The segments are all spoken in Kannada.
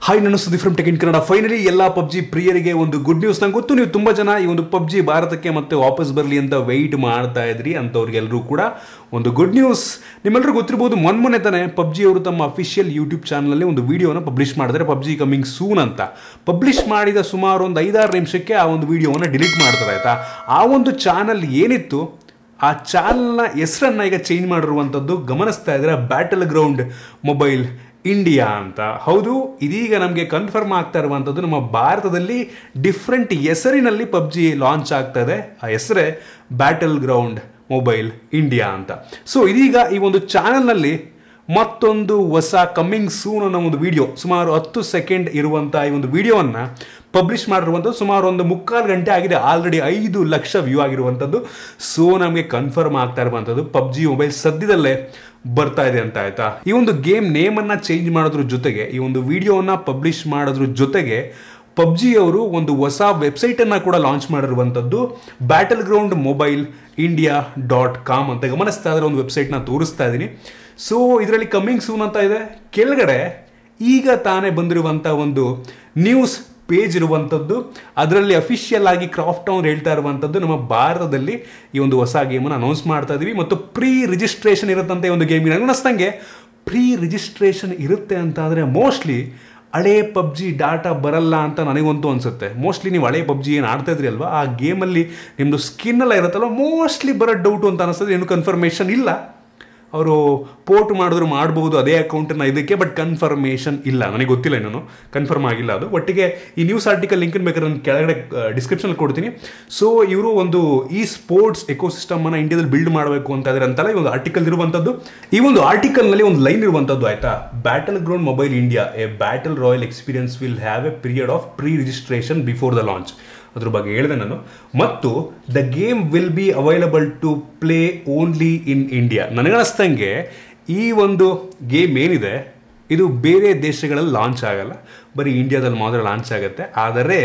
ಹಾಯ್ ನಾನು Sudeep from tech in Kannada finally ಎಲ್ಲ ಪಬ್ಜಿ ಪ್ರಿಯರಿಗೆ ಒಂದು ಗುಡ್ ನ್ಯೂಸ್ ನಂಗೆ ಗೊತ್ತು ನೀವು ತುಂಬ ಜನ ಈ ಒಂದು ಪಬ್ಜಿ ಭಾರತಕ್ಕೆ ಮತ್ತೆ ವಾಪಸ್ ಬರಲಿ ಅಂತ ವೆಯ್ಟ್ ಮಾಡ್ತಾ ಇದ್ರಿ ಅಂಥವ್ರಿಗೆಲ್ಲರೂ ಕೂಡ ಒಂದು ಗುಡ್ ನ್ಯೂಸ್ ನಿಮ್ಮೆಲ್ಲರೂ ಗೊತ್ತಿರ್ಬೋದು ಮೊನ್ನೆ ಮೊನ್ನೆ ತಾನೇ ಪಬ್ಜಿ ಅವರು ತಮ್ಮ ಅಫಿಷಿಯಲ್ ಯೂಟ್ಯೂಬ್ ಚಾನಲಲ್ಲಿ ಒಂದು ವಿಡಿಯೋನ ಪಬ್ಲಿಷ್ ಮಾಡಿದ್ರೆ ಪಬ್ಜಿ ಕಮಿಂಗ್ ಸೂನ್ ಅಂತ ಪಬ್ಲಿಷ್ ಮಾಡಿದ ಸುಮಾರು ಒಂದು ಐದಾರು ನಿಮಿಷಕ್ಕೆ ಆ ಒಂದು ವಿಡಿಯೋನ ಡಿಲೀಟ್ ಮಾಡ್ತಾರೆ ಆಯ್ತಾ ಆ ಒಂದು ಚಾನಲ್ ಏನಿತ್ತು ಆ ಚಾನಲ್ನ ಹೆಸರನ್ನ ಈಗ ಚೇಂಜ್ ಮಾಡಿರುವಂಥದ್ದು ಗಮನಿಸ್ತಾ ಇದ್ರೆ ಬ್ಯಾಟಲ್ ಗ್ರೌಂಡ್ ಮೊಬೈಲ್ ಇಂಡಿಯಾ ಅಂತ ಹೌದು ಇದೀಗ ನಮಗೆ ಕನ್ಫರ್ಮ್ ಆಗ್ತಾ ಇರುವಂಥದ್ದು ನಮ್ಮ ಭಾರತದಲ್ಲಿ ಡಿಫ್ರೆಂಟ್ ಹೆಸರಿನಲ್ಲಿ ಪಬ್ಜಿ ಲಾಂಚ್ ಆಗ್ತಾ ಇದೆ ಆ ಹೆಸರೇ ಬ್ಯಾಟಲ್ ಗ್ರೌಂಡ್ ಮೊಬೈಲ್ ಇಂಡಿಯಾ ಅಂತ ಸೊ ಇದೀಗ ಈ ಒಂದು ಚಾನಲ್ನಲ್ಲಿ ಮತ್ತೊಂದು ಹೊಸ ಕಮ್ಮಿಂಗ್ ಸೂನ್ ಅನ್ನೋ ಒಂದು ವಿಡಿಯೋ ಸುಮಾರು ಹತ್ತು ಸೆಕೆಂಡ್ ಇರುವಂಥ ಈ ಒಂದು ವಿಡಿಯೋವನ್ನು ಪಬ್ಲಿಷ್ ಮಾಡಿರುವಂಥದ್ದು ಸುಮಾರು ಒಂದು ಮುಕ್ಕಾಲು ಗಂಟೆ ಆಗಿದೆ ಆಲ್ರೆಡಿ ಐದು ಲಕ್ಷ ವ್ಯೂ ಆಗಿರುವಂಥದ್ದು ಸೊ ನಮಗೆ ಕನ್ಫರ್ಮ್ ಆಗ್ತಾ ಇರುವಂಥದ್ದು ಪಬ್ಜಿ ಮೊಬೈಲ್ ಸದ್ಯದಲ್ಲೇ ಬರ್ತಾ ಇದೆ ಅಂತ ಆಯ್ತಾ ಈ ಒಂದು ಗೇಮ್ ನೇಮನ್ನು ಚೇಂಜ್ ಮಾಡೋದ್ರ ಜೊತೆಗೆ ಈ ಒಂದು ವಿಡಿಯೋನ ಪಬ್ಲಿಷ್ ಮಾಡೋದ್ರ ಜೊತೆಗೆ ಪಬ್ಜಿ ಅವರು ಒಂದು ಹೊಸ ವೆಬ್ಸೈಟನ್ನು ಕೂಡ ಲಾಂಚ್ ಮಾಡಿರುವಂಥದ್ದು battle ground mobile India dot com ಅಂತ ಗಮನಿಸ್ತಾ ಇದ್ರೆ ಒಂದು ವೆಬ್ಸೈಟ್ನ ತೋರಿಸ್ತಾ ಇದ್ದೀನಿ ಸೊ ಇದರಲ್ಲಿ ಕಮ್ಮಿಂಗ್ ಸೂನ್ ಅಂತ ಇದೆ ಕೆಳಗಡೆ ಈಗ ತಾನೇ ಬಂದಿರುವಂಥ ಒಂದು ನ್ಯೂಸ್ ಪೇಜ್ ಇರುವಂಥದ್ದು ಅದರಲ್ಲಿ ಅಫಿಷಿಯಲ್ ಆಗಿ ಕ್ರಾಫ್ಟ್ ಅವ್ರು ಹೇಳ್ತಾ ಇರುವಂಥದ್ದು ನಮ್ಮ ಭಾರತದಲ್ಲಿ ಈ ಒಂದು ಹೊಸ ಗೇಮನ್ನು ಅನೌನ್ಸ್ ಮಾಡ್ತಾ ಇದೀವಿ ಮತ್ತು ಪ್ರೀ ರಿಜಿಸ್ಟ್ರೇಷನ್ ಇರುತ್ತಂತೆ ಈ ಒಂದು ಗೇಮಿಗೆ ಅನ್ನಿಸ್ತಂಗೆ ಪ್ರೀ ರಿಜಿಸ್ಟ್ರೇಷನ್ ಇರುತ್ತೆ ಅಂತ ಆದರೆ ಮೋಸ್ಟ್ಲಿ ಹಳೆ ಪಬ್ಜಿ ಡಾಟಾ ಬರಲ್ಲ ಅಂತ ನನಗಂತೂ ಅನಿಸುತ್ತೆ ಮೋಸ್ಟ್ಲಿ ನೀವು ಹಳೆ ಪಬ್ಜಿ ಏನು ಆಡ್ತಾ ಇದ್ರಿ ಅಲ್ವಾ ಆ ಗೇಮಲ್ಲಿ ನಿಮ್ಮದು ಸ್ಕಿನ್ ಎಲ್ಲ ಇರುತ್ತಲ್ವ ಮೋಸ್ಟ್ಲಿ ಬರೋ ಡೌಟು ಅಂತ ಅನಿಸ್ತದೆ ಏನು ಕನ್ಫರ್ಮೇಷನ್ ಇಲ್ಲ ಅವರು ಪೋರ್ಟ್ ಮಾಡಿದ್ರು ಮಾಡ್ಬೋದು ಅದೇ ಅಕೌಂಟನ್ನು ಇದಕ್ಕೆ ಬಟ್ ಕನ್ಫರ್ಮೇಷನ್ ಇಲ್ಲ ನನಗೆ ಗೊತ್ತಿಲ್ಲ ಇನ್ನೂ ಕನ್ಫರ್ಮ್ ಆಗಿಲ್ಲ ಅದು ಒಟ್ಟಿಗೆ ಈ ನ್ಯೂಸ್ ಆರ್ಟಿಕಲ್ ಲಿಂಕ್ ಬೇಕಾದ್ರೆ ನಾನು ಕೆಳಗಡೆ ಡಿಸ್ಕ್ರಿಪ್ಷನ್ ಕೊಡ್ತೀನಿ ಸೊ ಇವರು ಒಂದು ಈ ಸ್ಪೋರ್ಟ್ಸ್ ಎಕೋಸಿಸ್ಟಮನ್ನು ಇಂಡಿಯಾದಲ್ಲಿ ಬಿಲ್ಡ್ ಮಾಡಬೇಕು ಅಂತ ಇದ್ದಾರೆ ಅಂತಲ್ಲ ಈ ಒಂದು ಆರ್ಟಿಕಲ್ ಇರುವಂಥದ್ದು ಈ ಒಂದು ಆರ್ಟಿಕಲ್ನಲ್ಲಿ ಒಂದು ಲೈನ್ ಇರುವಂಥದ್ದು ಆಯ್ತಾ battle ground mobile India a battle royale experience will have a period of pre registration before the launch ಅದ್ರ ಬಗ್ಗೆ ಹೇಳಿದೆ ನಾನು ಮತ್ತು the game will be available to play only in India ನನಗನ್ನಿಸ್ತಂಗೆ ಈ ಒಂದು ಗೇಮ್ ಏನಿದೆ ಇದು ಬೇರೆ ದೇಶಗಳಲ್ಲಿ ಲಾಂಚ್ ಆಗಲ್ಲ ಬರೀ ಇಂಡಿಯಾದಲ್ಲಿ ಮಾತ್ರ ಲಾಂಚ್ ಆಗುತ್ತೆ ಆದರೆ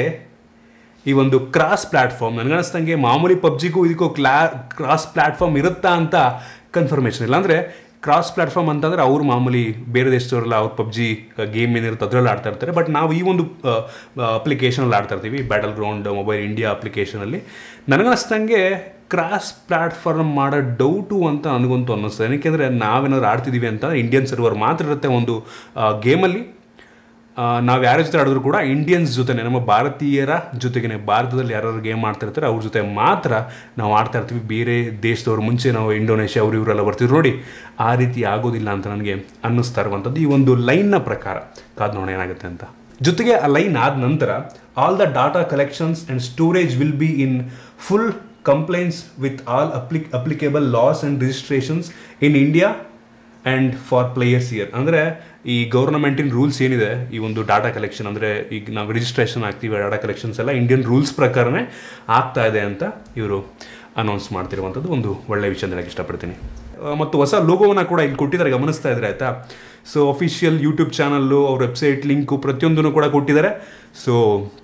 ಈ ಒಂದು ಕ್ರಾಸ್ ಪ್ಲ್ಯಾಟ್ಫಾರ್ಮ್ ನನಗನ್ನಿಸ್ತಂಗೆ ಮಾಮೂಲಿ ಪಬ್ಜಿಗೂ ಇದಕ್ಕೂ ಕ್ಲಾ ಕ್ರಾಸ್ ಪ್ಲ್ಯಾಟ್ಫಾರ್ಮ್ ಇರುತ್ತಾ ಅಂತ ಕನ್ಫರ್ಮೇಷನ್ ಇಲ್ಲ ಅಂದರೆ ಕ್ರಾಸ್ ಪ್ಲ್ಯಾಟ್ಫಾರ್ಮ್ ಅಂತಂದರೆ ಅವ್ರು ಮಾಮೂಲಿ ಬೇರೆ ದೇಶದವರೆಲ್ಲ ಅವ್ರ ಪಬ್ಜಿ ಗೇಮ್ ಏನಿರುತ್ತೆ ಅದರಲ್ಲಿ ಆಡ್ತಾ ಇರ್ತಾರೆ ಬಟ್ ನಾವು ಈ ಒಂದು ಅಪ್ಲಿಕೇಶನಲ್ಲಿ ಆಡ್ತಾ ಇರ್ತೀವಿ ಬ್ಯಾಟಲ್ ಗ್ರೌಂಡ್ ಮೊಬೈಲ್ ಇಂಡಿಯಾ ಅಪ್ಲಿಕೇಶನಲ್ಲಿ ನನಗನ್ನಿಸ್ತಂಗೆ ಕ್ರಾಸ್ ಪ್ಲ್ಯಾಟ್ಫಾರ್ಮ್ ಮಾಡೋ ಡೌಟು ಅಂತ ನನಗಂತೂ ಅನ್ನಿಸ್ತದೆ ಏಕೆಂದರೆ ನಾವೇನಾದ್ರು ಆಡ್ತಿದ್ದೀವಿ ಅಂತಂದರೆ ಇಂಡಿಯನ್ ಸರ್ವರ್ ಮಾತ್ರ ಇರುತ್ತೆ ಒಂದು ಗೇಮಲ್ಲಿ ನಾವು ಯಾರ ಜೊತೆ ಆಡಿದ್ರು ಕೂಡ ಇಂಡಿಯನ್ಸ್ ಜೊತೆನೆ ನಮ್ಮ ಭಾರತೀಯರ ಜೊತೆಗೇನೆ ಭಾರತದಲ್ಲಿ ಯಾರು ಗೇಮ್ ಆಡ್ತಾ ಇರ್ತಾರೆ ಅವ್ರ ಜೊತೆ ಮಾತ್ರ ನಾವು ಆಡ್ತಾ ಇರ್ತೀವಿ ಬೇರೆ ದೇಶದವ್ರು ಮುಂಚೆ ನಾವು ಇಂಡೋನೇಷ್ಯಾ ಅವರು ಇವರೆಲ್ಲ ಬರ್ತಿದ್ರು ನೋಡಿ ಆ ರೀತಿ ಆಗೋದಿಲ್ಲ ಅಂತ ನನಗೆ ಅನ್ನಿಸ್ತಾ ಇರುವಂಥದ್ದು ಈ ಒಂದು ಲೈನ್ನ ಪ್ರಕಾರ ಕಾದು ನೋಡೋಣ ಏನಾಗುತ್ತೆ ಅಂತ ಜೊತೆಗೆ ಆ ಲೈನ್ ಆದ ನಂತರ all the data collections and storage will be in full complaints with all applic applicable laws and registrations in India and for players year ಅಂದರೆ ಈ ಗೌರ್ನಮೆಂಟಿನ ರೂಲ್ಸ್ ಏನಿದೆ ಈ ಒಂದು ಡಾಟಾ ಕಲೆಕ್ಷನ್ ಅಂದರೆ ಈಗ ನಾವು ರಿಜಿಸ್ಟ್ರೇಷನ್ ಆಗ್ತೀವಿ ಡಾಟಾ ಕಲೆಕ್ಷನ್ಸ್ ಎಲ್ಲ ಇಂಡಿಯನ್ ರೂಲ್ಸ್ ಪ್ರಕಾರನೇ ಆಗ್ತಾ ಇದೆ ಅಂತ ಇವರು ಅನೌನ್ಸ್ ಮಾಡ್ತಿರುವಂಥದ್ದು ಒಂದು ಒಳ್ಳೆಯ ವಿಷಯ ಅಂತ ಹೇಳಕ್ಕೆ ಇಷ್ಟಪಡ್ತೀನಿ ಮತ್ತು ಹೊಸ ಲೋಗೋವನ್ನು ಕೂಡ ಇಲ್ಲಿ ಕೊಟ್ಟಿದ್ದಾರೆ ಗಮನಿಸ್ತಾ ಇದ್ರೆ ಆಯಿತಾ ಸೊ ಅಫಿಷಿಯಲ್ ಯೂಟ್ಯೂಬ್ ಚಾನಲ್ಲು ಅವ್ರ ವೆಬ್ಸೈಟ್ ಲಿಂಕು ಪ್ರತಿಯೊಂದನ್ನು ಕೂಡ ಕೊಟ್ಟಿದ್ದಾರೆ ಸೊ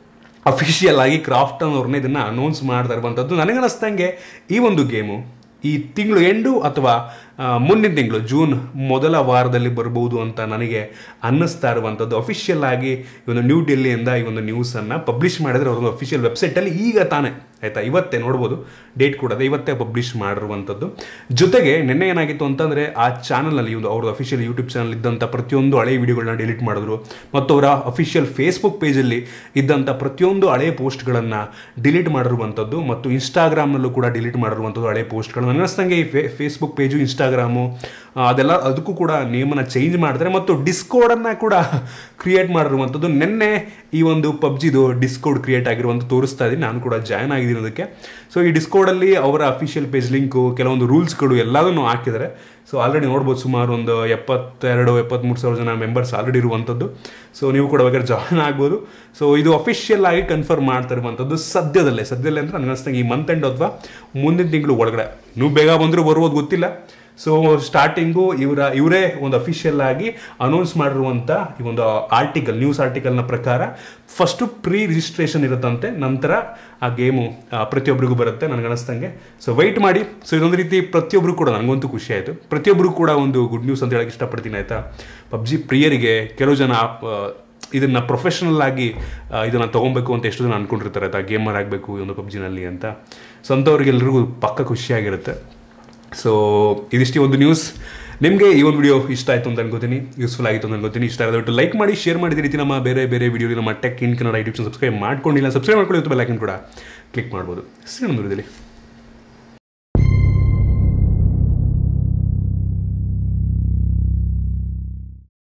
ಅಫಿಷಿಯಲ್ ಆಗಿ ಕ್ರಾಫ್ಟ್ ಅನ್ನೋರ್ನ ಇದನ್ನು ಅನೌನ್ಸ್ ಮಾಡ್ತಾ ಇರುವಂಥದ್ದು ನನಗನ್ನಿಸ್ತಂಗೆ ಈ ಒಂದು ಗೇಮು ಈ ತಿಂಗಳು ಎಂಡು ಅಥವಾ ಮುಂದಿನ ತಿಂಗಳು ಜೂನ್ ಮೊದಲ ವಾರದಲ್ಲಿ ಬರ್ಬೋದು ಅಂತ ನನಗೆ ಅನ್ನಿಸ್ತಾ ಇರುವಂಥದ್ದು ಅಫಿಷಿಯಲ್ ಆಗಿ ಈ ಒಂದು ನ್ಯೂ ಡೆಲ್ಲಿಯಿಂದ ಈ ಒಂದು ನ್ಯೂಸನ್ನು ಪಬ್ಲಿಷ್ ಮಾಡಿದ್ರೆ ಅವ್ರೊಂದು ಅಫಿಷಿಯಲ್ ವೆಬ್ಸೈಟಲ್ಲಿ ಈಗ ತಾನೇ ಆಯಿತಾ ಇವತ್ತೇ ನೋಡ್ಬೋದು ಡೇಟ್ ಕೂಡ ಅದೇ ಇವತ್ತೇ ಪಬ್ಲಿಷ್ ಮಾಡಿರುವಂಥದ್ದು ಜೊತೆಗೆ ನಿನ್ನೆ ಏನಾಗಿತ್ತು ಅಂತಂದರೆ ಆ ಚಾನಲ್ನಲ್ಲಿ ಒಂದು ಅವ್ರದ್ದು ಅಫಿಷಿಯಲ್ ಯೂಟ್ಯೂಬ್ ಚಾನಲ್ ಇದ್ದಂಥ ಪ್ರತಿಯೊಂದು ಹಳೆ ವಿಡಿಯೋಗಳನ್ನ ಡಿಲೀಟ್ ಮಾಡಿದ್ರು ಮತ್ತು ಅವರ ಅಫಿಷಿಯಲ್ ಫೇಸ್ಬುಕ್ ಪೇಜಲ್ಲಿ ಇದ್ದಂಥ ಪ್ರತಿಯೊಂದು ಹಳೆ ಪೋಸ್ಟ್ಗಳನ್ನು ಡಿಲೀಟ್ ಮಾಡಿರುವಂಥದ್ದು ಮತ್ತು ಇನ್ಸ್ಟಾಗ್ರಾಮ್ನಲ್ಲೂ ಕೂಡ ಡಿಲೀಟ್ ಮಾಡಿರುವಂಥದ್ದು ಹಳೆ ಪೋಸ್ಟ್ಗಳು ನನಗನ್ನಿಸ್ತಂಗೆ ಈ ಫೇ ಫೇಸ್ಬುಕ್ ಪೇಜು ಇನ್ಸ್ಟಾಗ್ರಾಮು ಅದೆಲ್ಲ ಅದಕ್ಕೂ ಕೂಡ ನೇಮನ್ನು ಚೇಂಜ್ ಮಾಡ್ತಾರೆ ಮತ್ತು ಡಿಸ್ಕೋಡನ್ನು ಕೂಡ ಕ್ರಿಯೇಟ್ ಮಾಡಿರುವಂಥದ್ದು ನಿನ್ನೆ ಈ ಒಂದು ಪಬ್ಜಿದು ಡಿಸ್ಕೋಡ್ ಕ್ರಿಯೇಟ್ ಆಗಿರುವಂಥ ತೋರಿಸ್ತಾ ಇದ್ದೀನಿ ನಾನು ಕೂಡ ಜಾಯ್ನ್ ಆಗಿದ್ದೀನಿ ಅದಕ್ಕೆ ಸೊ ಈ ಡಿಸ್ಕೋಡಲ್ಲಿ ಅವರ ಅಫಿಷಿಯಲ್ ಪೇಜ್ ಲಿಂಕು ಕೆಲವೊಂದು ರೂಲ್ಸ್ಗಳು ಎಲ್ಲದನ್ನು ಹಾಕಿದ್ದಾರೆ ಸೊ ಆಲ್ರೆಡಿ ನೋಡ್ಬೋದು ಸುಮಾರು ಒಂದು ಎಪ್ಪತ್ತೆರಡು ಎಪ್ಪತ್ತ್ಮೂರು ಸಾವಿರ ಜನ ಮೆಂಬರ್ಸ್ ಆಲ್ರೆಡಿ ಇರುವಂಥದ್ದು ಸೊ ನೀವು ಕೂಡ ಬೇಕಾದ್ರೆ ಜಾಯ್ನ್ ಆಗ್ಬೋದು ಸೊ ಇದು ಅಫಿಷಿಯಲ್ ಆಗಿ ಕನ್ಫರ್ಮ್ ಮಾಡ್ತಾ ಇರುವಂಥದ್ದು ಸದ್ಯದಲ್ಲೇ ಸದ್ಯದಲ್ಲೇ ಅಂದರೆ ನನಗೆ ಅನಿಸ್ತಂಗೆ ಈ ಮಂತ್ ಎಂಡ್ ಅಥವಾ ಮುಂದಿನ ತಿಂಗಳು ಒಳಗಡೆ ನೀವು ಬೇಗ ಬಂದರೂ ಬರ್ಬೋದು ಗೊತ್ತಿಲ್ಲ ಸೊ ಸ್ಟಾರ್ಟಿಂಗು ಇವರ ಇವರೇ ಒಂದು ಅಫಿಷಿಯಲ್ ಆಗಿ ಅನೌನ್ಸ್ ಮಾಡಿರುವಂಥ ಈ ಒಂದು ಆರ್ಟಿಕಲ್ ನ್ಯೂಸ್ ಆರ್ಟಿಕಲ್ನ ಪ್ರಕಾರ ಫಸ್ಟು ಪ್ರೀ ರಿಜಿಸ್ಟ್ರೇಷನ್ ಇರುತ್ತಂತೆ ನಂತರ ಆ ಗೇಮು ಪ್ರತಿಯೊಬ್ಬರಿಗೂ ಬರುತ್ತೆ ನನಗೆ ಅನಿಸ್ತಂಗೆ ಸೊ ವೆಯ್ಟ್ ಮಾಡಿ ಸೊ ಇದೊಂದು ರೀತಿ ಪ್ರತಿಯೊಬ್ಬರು ಕೂಡ ನನಗಂತೂ ಖುಷಿ ಆಯಿತು ಪ್ರತಿಯೊಬ್ಬರು ಕೂಡ ಒಂದು ಗುಡ್ ನ್ಯೂಸ್ ಅಂತ ಹೇಳಕ್ಕೆ ಇಷ್ಟಪಡ್ತೀನಿ ಆಯಿತಾ ಪಬ್ಜಿ ಪ್ರಿಯರಿಗೆ ಕೆಲವು ಜನ ಇದನ್ನು ಪ್ರೊಫೆಷನಲ್ ಆಗಿ ಆ, ಇದನ್ನ ತೊಗೊಬೇಕು ಅಂತ ಎಷ್ಟು ಜನ ಅನ್ಕೊಂಡಿರ್ತಾರೆ ಅಥವಾ ಗೇಮರ್ ಆಗಬೇಕು ಈ ಒಂದು ಪಬ್ಜಿನಲ್ಲಿ ಅಂತ ಸೊ ಅಂಥವ್ರಿಗೆಲ್ರಿಗೂ ಪಕ್ಕ ಖುಷಿಯಾಗಿರುತ್ತೆ ಸೊ ಇದಿಷ್ಟೇ ಒಂದು ನ್ಯೂಸ್ ನಿಮಗೆ ಈ ಒಂದು ವಿಡಿಯೋ ಇಷ್ಟ ಆಯಿತು ಅಂತ ಅನ್ಕೋತೀನಿ ಯೂಸ್ಫುಲ್ ಆಗಿತ್ತು ಅಂತ ಅನ್ಕೋತೀನಿ ಇಷ್ಟ ಆದಷ್ಟು ಲೈಕ್ ಮಾಡಿ ಶೇರ್ ಮಾಡಿದ ರೀತಿ ನಮ್ಮ ಬೇರೆ ಬೇರೆ ವಿಡಿಯೋ ನಮ್ಮ tech in Kannada YouTube subscribe ಮಾಡ್ಕೊಂಡಿಲ್ಲ ಸಬ್ಸ್ಕ್ರೈಬ್ ಮಾಡ್ಕೊಳ್ಳಿ ಬೆಲ್ ಐಕನ್ ಕೂಡ ಕ್ಲಿಕ್ ಮಾಡ್ಬೋದು ಸಿಗೋಣ ದೂರದಲ್ಲಿ